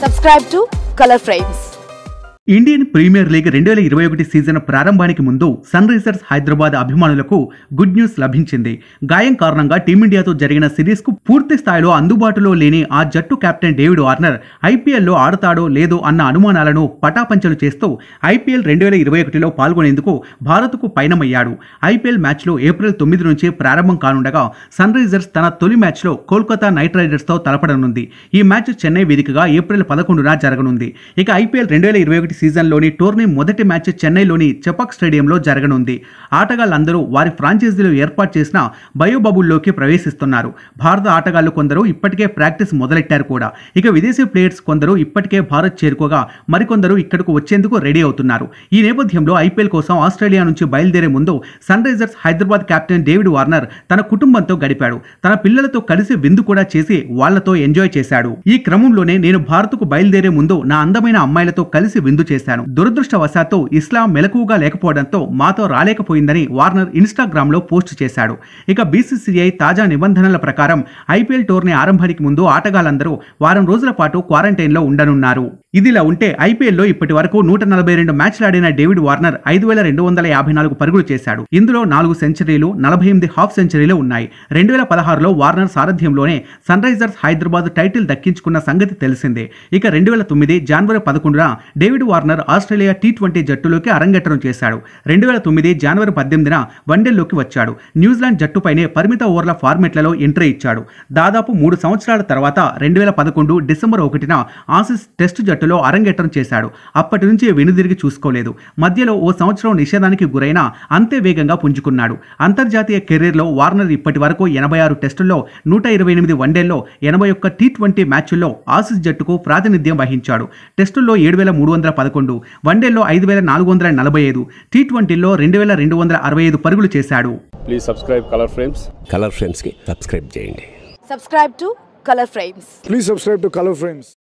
Subscribe to Color Frames. Indian premier league రెండు వేల ఇరవై ఒకటి సీజన్ ప్రారంభానికి ముందు సన్ రైజర్స్ హైదరాబాద్ అభిమానులకు గుడ్ న్యూస్ లభించింది గాయం కారణంగా టీమిండియాతో జరిగిన సిరీస్కు పూర్తి స్థాయిలో అందుబాటులో లేని ఆ జట్టు కెప్టెన్ డేవిడ్ వార్నర్ ఐపీఎల్లో ఆడతాడో లేదో అన్న అనుమానాలను పటాపంచలు చేస్తూ ఐపీఎల్ రెండు వేల ఇరవై ఒకటిలో పాల్గొనేందుకు భారత్కు పయనమయ్యాడు ఐపీఎల్ మ్యాచ్లో ఏప్రిల్ తొమ్మిది నుంచి ప్రారంభం కానుండగా సన్ రైజర్స్ తన తొలి మ్యాచ్లో కోల్కతా నైట్ రైడర్స్తో తలపడనుంది ఈ మ్యాచ్ చెన్నై వేదికగా ఏప్రిల్ పదకొండున జరగనుంది ఇక ఐపీఎల్ రెండు వేల ఇరవై ఒకటి సీజన్లోని టోర్నీ మొదటి మ్యాచ్ చెన్నైలోని చెపాక్ స్టేడియంలో జరగనుంది ఆటగాళ్లందరూ వారి ఫ్రాంచైజీలో ఏర్పాటు చేసిన బయోబబుల్లోకి ప్రవేశిస్తున్నారు భారత ఆటగాళ్లు కొందరు ఇప్పటికే ప్రాక్టీస్ మొదలెట్టారు కూడా ఇక విదేశీ ప్లేయర్స్ కొందరు ఇప్పటికే భారత్ చేరుకోగా మరికొందరు ఇక్కడకు వచ్చేందుకు రెడీ అవుతున్నారు ఈ నేపథ్యంలో ఐపీఎల్ కోసం ఆస్ట్రేలియా నుంచి బయలుదేరే ముందు Sunrisers Hyderabad captain David Warner తన కుటుంబంతో గడిపాడు తన పిల్లలతో కలిసి విందు కూడా చేసి వాళ్లతో ఎంజాయ్ చేశాడు ఈ క్రమంలోనే నేను భారత్కు బయలుదేరే ముందు నా అందమైన అమ్మాయిలతో కలిసి విందు చేశాను దురదృష్టవశాత్తు ఇస్లాం మెలకువగా లేకపోవడంతో మాతో రాలేకపోయిందని వార్నర్ ఇన్స్టాగ్రామ్ లో పోస్ట్ చేశాడు ఇక బీసీసీఐ తాజా నిబంధనల ప్రకారం ఐపీఎల్ టోర్నీ ఆరంభానికి ముందు ఆటగాళ్లందరూ వారం రోజుల పాటు క్వారంటైన్ లో ఉండనున్నారు ఇదిలా ఉంటే ఐపీఎల్లో ఇప్పటి వరకు నూట నలభై రెండు మ్యాచ్లు ఆడిన డేవిడ్ వార్నర్ ఐదు వేల రెండు వందల యాభై నాలుగు పరుగులు చేశాడు ఇందులో నాలుగు సెంచరీలు నలభై ఎనిమిది హాఫ్ సెంచరీలు ఉన్నాయి రెండు వేల పదహారులో వార్నర్ సారథ్యంలోనే సన్ రైజర్స్ హైదరాబాద్ టైటిల్ దక్కించుకున్న సంగతి తెలిసిందే ఇక రెండు వేల తొమ్మిది జనవరి పదకొండున David Warner Australia T twenty జట్టులోకి అరంగేట్రం చేశాడు రెండు వేల తొమ్మిది జనవరి పద్దెనిమిదిన వన్డేల్లోకి వచ్చాడు న్యూజిలాండ్ జట్టుపైనే పరిమిత ఓవర్ల ఫార్మెట్లలో ఎంట్రీ ఇచ్చాడు దాదాపు మూడు సంవత్సరాల తర్వాత రెండు వేల పదకొండు డిసెంబర్ ఒకటిన ఆసిస్ టెస్ట్ జట్టులో అరంగేట్రం చేశాడు అప్పటి నుంచి వెనుదిరిగి చూసుకోలేదు మధ్యలో ఓ సంవత్సరం నిషేధానికి గురైన అంతే వేగంగా పుంజుకున్నాడు అంతర్జాతీయ కెరీర్లో వార్నర్ ఇప్పటి వరకు ఎనభై ఆరు టెస్టుల్లో నూట ఇరవై ఎనిమిది వన్డేల్లో ఎనభై ఒక్క టీ ట్వంటీ మ్యాచ్ల్లో ఆసిస్ జట్టుకు ప్రాతినిధ్యం వహించాడు టెస్టుల్లో ఏడు వేల మూడు వందల పదకొండు వన్డేల్లో ఐదు వేల నాలుగు వందల నలభై ఐదు టీ ట్వంటీలో రెండు వేల రెండు వందల అరవై ఐదు పరుగులు చేశాడు please subscribe Color Frames Color ఫ్రేమ్స్కి సబ్స్క్రైబ్ చేయండి Subscribe to Color Frames. Please subscribe to Color Frames.